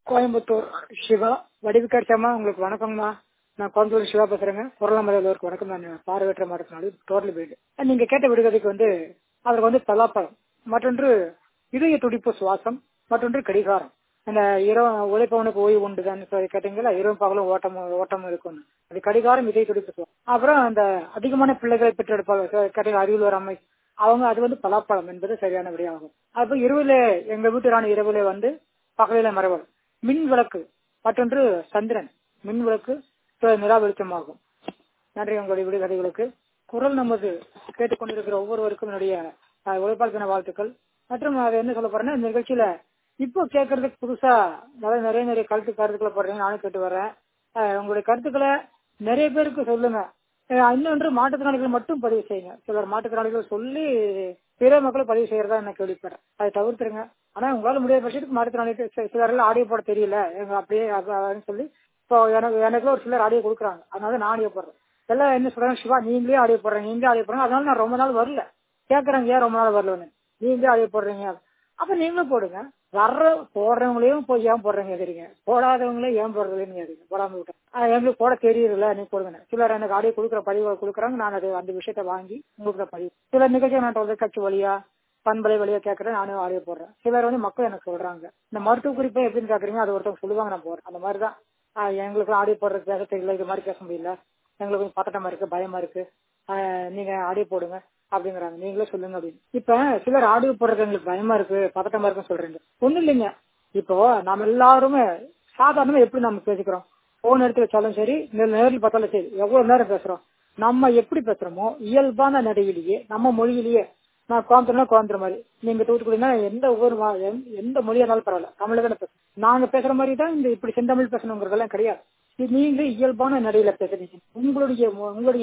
கோயம்புத்தூர் சிவா வடிவுக்கடிச்சம்மா உங்களுக்கு வணக்கம்மா நான் கோயம்புத்தூர் சிவா பேசுறேங்க பொருளாமலையிலருக்கு வணக்கம் நான் பார்வையற்ற மாற்றத்தினால டோட்டல் வீடு நீங்க கேட்ட விடுகதைக்கு வந்து அதுக்கு வந்து பலாப்பழம் மற்றொன்று இதய துடிப்பு சுவாசம் மற்றொன்று கடிகாரம் அந்த இரவு உழைப்பவனுக்கு ஓய்வு உண்டுதான் சொல்லி கேட்டீங்களா இரவு பகலும் ஓட்டம் ஓட்டம் இருக்கும் அது கடிகாரம் இதய துடிப்பு சுவாசம் அப்புறம் அந்த அதிகமான பிள்ளைகளை பெற்றெடுப்பாங்க கேட்டீங்க அறிவியல் அம்மை அவங்க அது வந்து பலாப்பழம் என்பது சரியான விடையாகும் அப்ப இரவுல எங்க வீட்டு ராணி இரவுல வந்து பகலில மரபல் மின் விளக்கு மற்றொன்று சந்திரன் மின் விளக்கு நிலா வெளிச்சமாகும் நன்றி உங்களுடைய விடுகதைகளுக்கு குரல் நமது கேட்டுக்கொண்டிருக்கிற ஒவ்வொருவருக்கும் என்னுடைய உழைப்பால் தின வாழ்த்துக்கள் மற்றும் அது என்ன சொல்ல போறேன்னா இந்த நிகழ்ச்சியில இப்போ கேட்கறதுக்கு புதுசா நிறைய நிறைய நிறைய கருத்து கருத்துக்களை போடுறீங்க நானும் கேட்டு வர்றேன் உங்களுடைய கருத்துக்களை நிறைய பேருக்கு சொல்லுங்க இன்னொன்று மாற்றுத்திறனாளிகள் மட்டும் பதிவு செய்யுங்க சிலர் மாற்றுத்திறனாளிகள் சொல்லி பிற மக்கள் பதிவு செய்யறதா என்ன கேள்விப்படுறேன் அதை தவிர்த்துருங்க ஆனா உங்களால முடியாத பட்சத்துக்கு மாற்றுத்திறனாளிகள் சிலர்கள் ஆடியோ போட தெரியல எங்க அப்படியே சொல்லி இப்போ எனக்கு எனக்கு ஒரு சிலர் ஆடியோ கொடுக்குறாங்க அதனால நான் ஆடியோ போடுறேன் எல்லாம் என்ன சொல்றாங்க சிவா நீங்களே ஆடியோ போடுறீங்க நீங்களே ஆடியோ போடுறீங்க அதனால நான் ரொம்ப நாள் வரல கேட்கறாங்க ஏன் ரொம்ப நாள் வரலன்னு நீங்களே ஆடியோ போடுறீங்க அப்ப நீங்களும் போடுங்க வர்ற போடுறவங்களையும் போய் ஏன் போடுறீங்க கேக்குறீங்க போடாதவங்களே ஏன் போடுறதுன்னு கேக்குறீங்க போடாம விட்டேன் எங்களுக்கு போட தெரியல நீ போடுங்க சிலர் எனக்கு ஆடியோ கொடுக்குற பதிவுகளை கொடுக்குறாங்க நான் அது அந்த விஷயத்த வாங்கி உங்களுக்கு பதிவு சில நிகழ்ச்சியை நான் தொலைக்காட்சி வழியா பண்பலை வழியா கேட்கறேன் நானும் ஆடியோ போடுறேன் சிலர் வந்து மக்கள் எனக்கு சொல்றாங்க இந்த மருத்துவ குறிப்பை எப்படின்னு கேக்குறீங்க அது ஒருத்தவங்க சொல்லுவாங்க நான் போறேன் அந்த மாதிரிதான் எங்களுக்கு ஆடியோ போடுறது பேச தெரியல இது மாதிரி பேச முடியல எங்களுக்கு கொஞ்சம் பதட்டமா இருக்கு பயமா இருக்கு நீங்க ஆடியோ போடுங்க அப்படிங்கிறாங்க நீங்களே சொல்லுங்க அப்படின்னு இப்ப சிலர் ஆடியோ போடுறது எங்களுக்கு பயமா இருக்கு பதட்டமா இருக்குன்னு சொல்றீங்க ஒண்ணும் இல்லைங்க இப்போ நம்ம எல்லாருமே சாதாரணமா எப்படி நம்ம பேசிக்கிறோம் போன் எடுத்து வச்சாலும் சரி நேரில் பார்த்தாலும் சரி எவ்வளவு நேரம் பேசுறோம் நம்ம எப்படி பேசுறோமோ இயல்பான நடையிலேயே நம்ம மொழியிலேயே நான் கோயம்புத்தூர்னா கோயம்புத்தூர் மாதிரி நீங்க தூத்துக்குடினா எந்த ஒவ்வொரு எந்த மொழியானாலும் பரவாயில்ல தமிழ்ல தானே பேசுறோம் நாங்க பேசுற மாதிரி தான் இந்த இப்படி செந்தமிழ் பேசணுங்கிறதெல்லாம் கிடையாது நீங்க இயல்பான நடையில பேசுறீங்க உங்களுடைய உங்களுடைய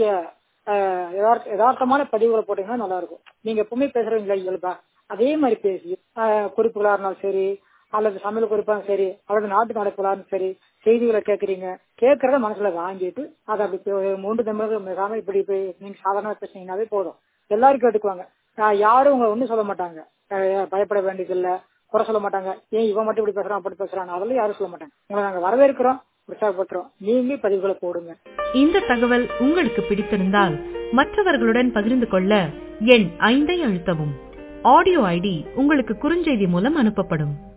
யதார்த்தமான பதிவுகளை போட்டீங்கன்னா நல்லா இருக்கும் நீங்க எப்பவுமே பேசுறீங்களா இயல்பா அதே மாதிரி பேசி குறிப்புகளா இருந்தாலும் சரி அல்லது சமையல் குறிப்பாலும் சரி அல்லது நாட்டு நடப்புகளாலும் சரி செய்திகளை கேட்கறீங்க கேட்கறத மனசுல வாங்கிட்டு அதை அப்படி மூன்று தமிழக மிகாம இப்படி நீங்க சாதாரண பேசுனீங்கன்னாவே போதும் எல்லாரும் கேட்டுக்குவாங்க யாரும் உங்களை ஒண்ணும் சொல்ல மாட்டாங்க பயப்பட வேண்டியதில்லை குறை சொல்ல மாட்டாங்க ஏன் இவன் மட்டும் இப்படி பேசுறான் அப்படி பேசுறான் அதெல்லாம் யாரும் சொல்ல மாட்டாங்க உங்களை நாங்க வரவேற்கிறோம் உற்சாகப்படுத்துறோம் நீங்களே பதிவுகளை போடுங்க இந்த தகவல் உங்களுக்கு பிடித்திருந்தால் மற்றவர்களுடன் பகிர்ந்து கொள்ள எண் ஐந்தை அழுத்தவும் ஆடியோ ஐடி உங்களுக்கு குறுஞ்செய்தி மூலம் அனுப்பப்படும்